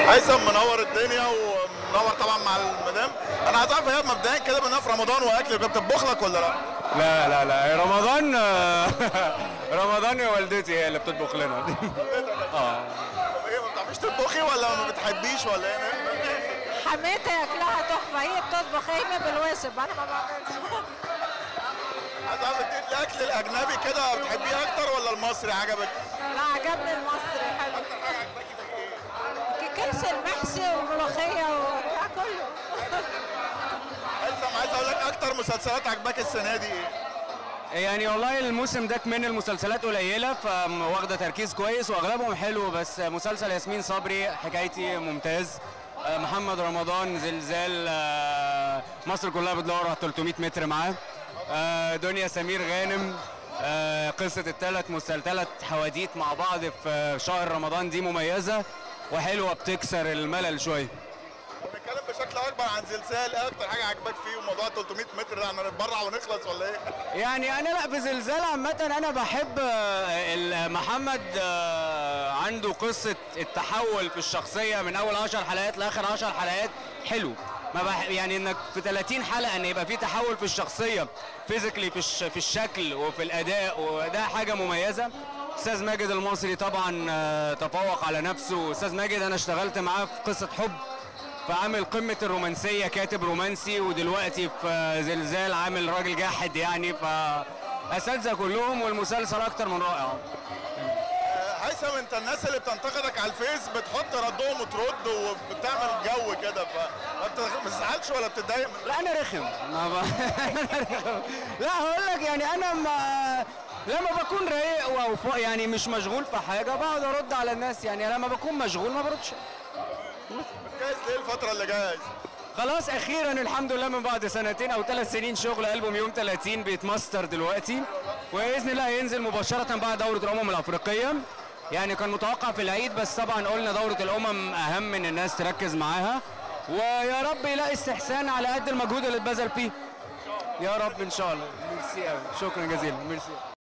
هيثم منور الدنيا ومنور طبعا مع المدام انا عايز اعرف هي مبدئيا كده بانها في رمضان واكل كنت بتطبخ لك ولا لا؟ لا لا لا رمضان رمضان يا والدتي هي اللي بتطبخ لنا اه طب ايه ما بتعرفيش تطبخي ولا ما بتحبيش ولا ايه؟ حماتي اكلها تحفه هي بتطبخ هي بالواسب انا ما بعملش عايز اعرف انت الاكل الاجنبي كده بتحبيه اكتر ولا المصري عجبك؟ لا عجبني المصري حلو كرش المحشي والملوخيه وبتاع كله هيثم عايز اقول لك اكتر مسلسلات عجباك السنه دي ايه؟ يعني والله الموسم ده من المسلسلات قليله فواخده تركيز كويس واغلبهم حلو بس مسلسل ياسمين صبري حكايتي ممتاز آه، محمد رمضان زلزال آه، مصر كلها بتدور على 300 متر معاه آه، دنيا سمير غانم آه، قصه الثلاث مسلسلات حواديت مع بعض في شهر رمضان دي مميزه وحلوه بتكسر الملل شويه ونتكلم بشكل اكبر عن زلزال ايه اكتر حاجه عجباك فيه وموضوع 300 متر ده احنا نتبرع ونخلص ولا ايه؟ يعني انا لا في زلزال عامه انا بحب آه، ال- محمد آه، عنده قصه التحول في الشخصيه من اول 10 حلقات لاخر 10 حلقات حلو ما بح يعني انك في 30 حلقه ان يبقى في تحول في الشخصيه فيزيكلي في الش في الشكل وفي الاداء وده حاجه مميزه استاذ ماجد المصري طبعا آه، تفوق على نفسه استاذ ماجد انا اشتغلت معاه في قصه حب فعامل قمة الرومانسية كاتب رومانسي ودلوقتي في زلزال عامل راجل جاحد يعني فأساتذة كلهم والمسلسل أكتر من رائع آه، هيثم انت الناس اللي بتنتقدك على الفيس بتحط ردهم وترد وبتعمل جو كده فما بت- ما بتزعلش ولا بتتضايق من- لا أنا رخم ما ب... أنا رخم. لا هقول لك يعني أنا ما لما بكون رايق وفوق يعني مش مشغول في حاجة بقعد أرد على الناس يعني لما بكون مشغول ما بردش بتجهز ليه الفتره اللي جايه خلاص اخيرا الحمد لله من بعد سنتين او ثلاث سنين شغل البوم يوم 30 بيتماستر دلوقتي وباذن الله هينزل مباشره بعد دوره الامم الافريقيه يعني كان متوقع في العيد بس طبعا قلنا دوره الامم اهم ان الناس تركز معاها ويا رب يلاقي استحسان على قد المجهود اللي اتبذل فيه يا رب ان شاء الله ميرسي قوي شكرا جزيلا ميرسي